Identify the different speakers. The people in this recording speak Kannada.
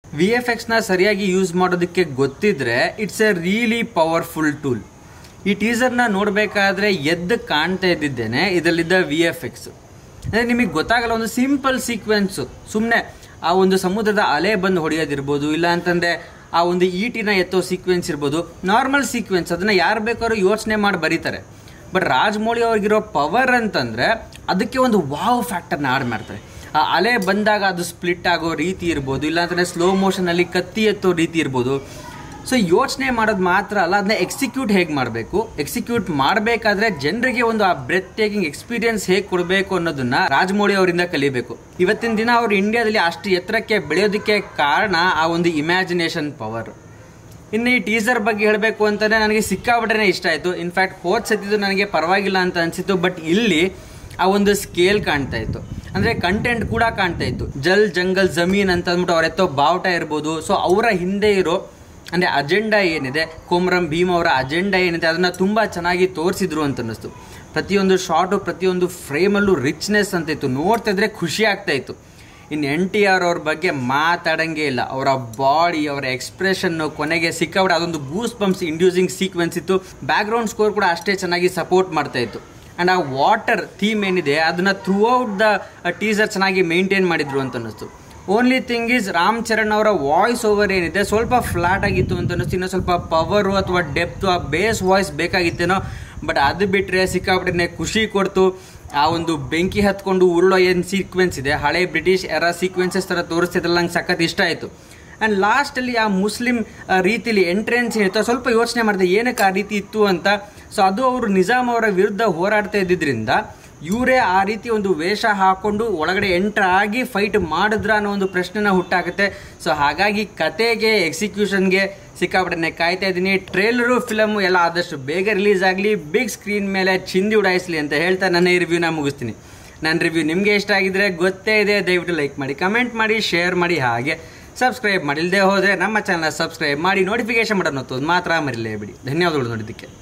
Speaker 1: ವಿ ಎಫ್ ಎಕ್ಸ್ನ ಸರಿಯಾಗಿ ಯೂಸ್ ಮಾಡೋದಕ್ಕೆ ಗೊತ್ತಿದ್ರೆ it's a really powerful tool ಈ ಟೀಸರ್ನ ನೋಡಬೇಕಾದ್ರೆ ಎದ್ದು ಕಾಣ್ತಾ ಇದ್ದಿದ್ದೇನೆ ಇದರಲ್ಲಿದ್ದ ವಿ ಎಫ್ ಎಕ್ಸ್ ಅಂದರೆ ನಿಮಗೆ ಗೊತ್ತಾಗಲ್ಲ ಒಂದು ಸಿಂಪಲ್ ಸೀಕ್ವೆನ್ಸು ಸುಮ್ಮನೆ ಆ ಒಂದು ಸಮುದ್ರದ ಅಲೆ ಬಂದು ಹೊಡೆಯೋದಿರ್ಬೋದು ಇಲ್ಲ ಅಂತಂದರೆ ಆ ಒಂದು ಈಟಿನ ಎತ್ತೋ ಸೀಕ್ವೆನ್ಸ್ ಇರ್ಬೋದು ನಾರ್ಮಲ್ ಸೀಕ್ವೆನ್ಸ್ ಅದನ್ನು ಯಾರು ಬೇಕಾದ್ರೂ ಯೋಚನೆ ಮಾಡಿ ಬರೀತಾರೆ ಬಟ್ ರಾಜಮೌಳಿ ಅವ್ರಿಗಿರೋ ಪವರ್ ಅಂತಂದರೆ ಅದಕ್ಕೆ ಒಂದು ವಾವ್ ಫ್ಯಾಕ್ಟರ್ನ ಆಡ್ ಮಾಡ್ತಾರೆ ಆ ಅಲೆ ಬಂದಾಗ ಅದು ಸ್ಪ್ಲಿಟ್ ಆಗೋ ರೀತಿ ಇರ್ಬೋದು ಇಲ್ಲಾಂತಂದರೆ ಸ್ಲೋ ಮೋಷನಲ್ಲಿ ಕತ್ತಿ ಎತ್ತೋ ರೀತಿ ಇರ್ಬೋದು ಸೊ ಯೋಚನೆ ಮಾಡೋದು ಮಾತ್ರ ಅಲ್ಲ ಅದನ್ನ ಎಕ್ಸಿಕ್ಯೂಟ್ ಹೇಗೆ ಮಾಡಬೇಕು ಎಕ್ಸಿಕ್ಯೂಟ್ ಮಾಡಬೇಕಾದ್ರೆ ಜನರಿಗೆ ಒಂದು ಆ ಬ್ರೆತ್ ಟೇಕಿಂಗ್ ಎಕ್ಸ್ಪೀರಿಯನ್ಸ್ ಹೇಗೆ ಕೊಡಬೇಕು ಅನ್ನೋದನ್ನ ರಾಜಮೌಳಿ ಅವರಿಂದ ಕಲಿಬೇಕು ಇವತ್ತಿನ ದಿನ ಅವರು ಇಂಡಿಯಾದಲ್ಲಿ ಅಷ್ಟು ಎತ್ತರಕ್ಕೆ ಬೆಳೆಯೋದಕ್ಕೆ ಕಾರಣ ಆ ಒಂದು ಇಮ್ಯಾಜಿನೇಷನ್ ಪವರ್ ಇನ್ನು ಈ ಟೀಸರ್ ಬಗ್ಗೆ ಹೇಳಬೇಕು ಅಂತಂದರೆ ನನಗೆ ಸಿಕ್ಕಾಪಟ್ಟೆ ಇಷ್ಟ ಆಯಿತು ಇನ್ಫ್ಯಾಕ್ಟ್ ಹೋದ್ ಸತಿದ್ದು ನನಗೆ ಪರವಾಗಿಲ್ಲ ಅಂತ ಅನಿಸಿತ್ತು ಬಟ್ ಇಲ್ಲಿ ಆ ಒಂದು ಸ್ಕೇಲ್ ಕಾಣ್ತಾ ಇತ್ತು ಅಂದರೆ ಕಂಟೆಂಟ್ ಕೂಡ ಕಾಣ್ತಾ ಇತ್ತು ಜಲ್ ಜಂಗಲ್ ಜಮೀನ್ ಅಂತ ಅಂದ್ಬಿಟ್ಟು ಅವ್ರ ಎತ್ತೋ ಬಾವುಟ ಇರ್ಬೋದು ಸೊ ಅವರ ಹಿಂದೆ ಇರೋ ಅಂದರೆ ಅಜೆಂಡಾ ಏನಿದೆ ಕೊಮ್ರಂ ಭೀಮ್ ಅವರ ಅಜೆಂಡಾ ಏನಿದೆ ಅದನ್ನು ತುಂಬ ಚೆನ್ನಾಗಿ ತೋರಿಸಿದ್ರು ಅಂತ ಅನ್ನಿಸ್ತು ಪ್ರತಿಯೊಂದು ಶಾರ್ಟು ಪ್ರತಿಯೊಂದು ಫ್ರೇಮಲ್ಲೂ ರಿಚ್ನೆಸ್ ಅಂತ ಇತ್ತು ನೋಡ್ತಾ ಇದ್ರೆ ಖುಷಿ ಆಗ್ತಾ ಇತ್ತು ಇನ್ನು ಎನ್ ಟಿ ಆರ್ ಅವ್ರ ಬಗ್ಗೆ ಮಾತಾಡಂಗೆ ಇಲ್ಲ ಅವರ ಬಾಡಿ ಅವರ ಎಕ್ಸ್ಪ್ರೆಷನ್ನು ಕೊನೆಗೆ ಸಿಕ್ಕಾಬಿಟ್ಟು ಅದೊಂದು ಗೂಸ್ ಬಂಪ್ಸ್ ಇಂಡ್ಯೂಸಿಂಗ್ ಸೀಕ್ವೆನ್ಸ್ ಇತ್ತು ಬ್ಯಾಕ್ಗ್ರೌಂಡ್ ಸ್ಕೋರ್ ಕೂಡ ಅಷ್ಟೇ ಚೆನ್ನಾಗಿ ಸಪೋರ್ಟ್ ಮಾಡ್ತಾ ಇತ್ತು ಆ್ಯಂಡ್ ಆ ವಾಟರ್ ಥೀಮ್ ಏನಿದೆ ಅದನ್ನು ಥ್ರೂ ಔಟ್ ದ ಟೀಸರ್ ಚೆನ್ನಾಗಿ ಮೇಂಟೈನ್ ಮಾಡಿದ್ರು ಅಂತ ಅನ್ನಿಸ್ತು only thing is Ram Charan ಅವರ ವಾಯ್ಸ್ ಓವರ್ ಏನಿದೆ ಸ್ವಲ್ಪ ಫ್ಲಾಟ್ ಆಗಿತ್ತು ಅಂತ ಅನ್ನಿಸ್ತು ಇನ್ನೂ ಸ್ವಲ್ಪ ಪವರು ಅಥವಾ ಡೆಪ್ತು ಆ ಬೇಸ್ ವಾಯ್ಸ್ ಬೇಕಾಗಿತ್ತೇನೋ ಬಟ್ ಅದು ಬಿಟ್ಟರೆ ಸಿಕ್ಕಾಪಟ್ಟೆ ಖುಷಿ ಕೊಡ್ತು ಆ ಒಂದು ಬೆಂಕಿ ಹತ್ಕೊಂಡು ಉರುಳೋ ಏನು ಸೀಕ್ವೆನ್ಸ್ ಇದೆ ಹಳೆ ಬ್ರಿಟಿಷ್ ಎರ ಸೀಕ್ವೆನ್ಸಸ್ ಥರ ತೋರಿಸ್ತಿದ್ರಲ್ಲ ನಂಗೆ ಸಖತ್ ಇಷ್ಟ ಆಯಿತು ಆ್ಯಂಡ್ ಲಾಸ್ಟಲ್ಲಿ ಆ ಮುಸ್ಲಿಂ ರೀತಿಲಿ ಎಂಟ್ರೆನ್ಸ್ ಏನಿತ್ತು ಸ್ವಲ್ಪ ಯೋಚನೆ ಮಾಡಿದೆ ಏನಕ್ಕೆ ಆ ರೀತಿ ಇತ್ತು ಅಂತ ಸೊ ಅದು ಅವರು ನಿಜಾಮ್ ಅವರ ವಿರುದ್ಧ ಹೋರಾಡ್ತಾ ಇದ್ದಿದ್ದರಿಂದ ಇವರೇ ಆ ರೀತಿ ಒಂದು ವೇಷ ಹಾಕೊಂಡು ಒಳಗಡೆ ಎಂಟರ್ ಆಗಿ ಫೈಟ್ ಮಾಡಿದ್ರ ಅನ್ನೋ ಒಂದು ಪ್ರಶ್ನೆನ ಹುಟ್ಟಾಗುತ್ತೆ ಸೊ ಹಾಗಾಗಿ ಕತೆಗೆ ಎಕ್ಸಿಕ್ಯೂಷನ್ಗೆ ಸಿಕ್ಕಾಪಟ್ಟೆ ಕಾಯ್ತಾ ಇದ್ದೀನಿ ಟ್ರೇಲರು ಫಿಲಮು ಎಲ್ಲ ಆದಷ್ಟು ಬೇಗ ರಿಲೀಸ್ ಆಗಲಿ ಬಿಗ್ ಸ್ಕ್ರೀನ್ ಮೇಲೆ ಚಿಂದಿ ಉಡಾಯಿಸ್ಲಿ ಅಂತ ಹೇಳ್ತಾ ನನ್ನ ಈ ರಿವ್ಯೂನ ಮುಗಿಸ್ತೀನಿ ನನ್ನ ರಿವ್ಯೂ ನಿಮಗೆ ಇಷ್ಟ ಆಗಿದ್ರೆ ಗೊತ್ತೇ ಇದೆ ದಯವಿಟ್ಟು ಲೈಕ್ ಮಾಡಿ ಕಮೆಂಟ್ ಮಾಡಿ ಶೇರ್ ಮಾಡಿ ಹಾಗೆ ಸಬ್ಸ್ಕ್ರೈಬ್ ಮಾಡಿಲ್ಲದೆ ಹೋದರೆ ನಮ್ಮ ಚಾನಲ್ ಸಬ್ಸ್ಕ್ರೈಬ್ ಮಾಡಿ ನೋಟಿಫಿಕೇಶನ್ ಬಟನ್ ಒತ್ತೋದು ಮಾತ್ರ ಮರಿಲೇಬಿಡಿ ಧನ್ಯವಾದಗಳು ನೋಡಿದ್ದಕ್ಕೆ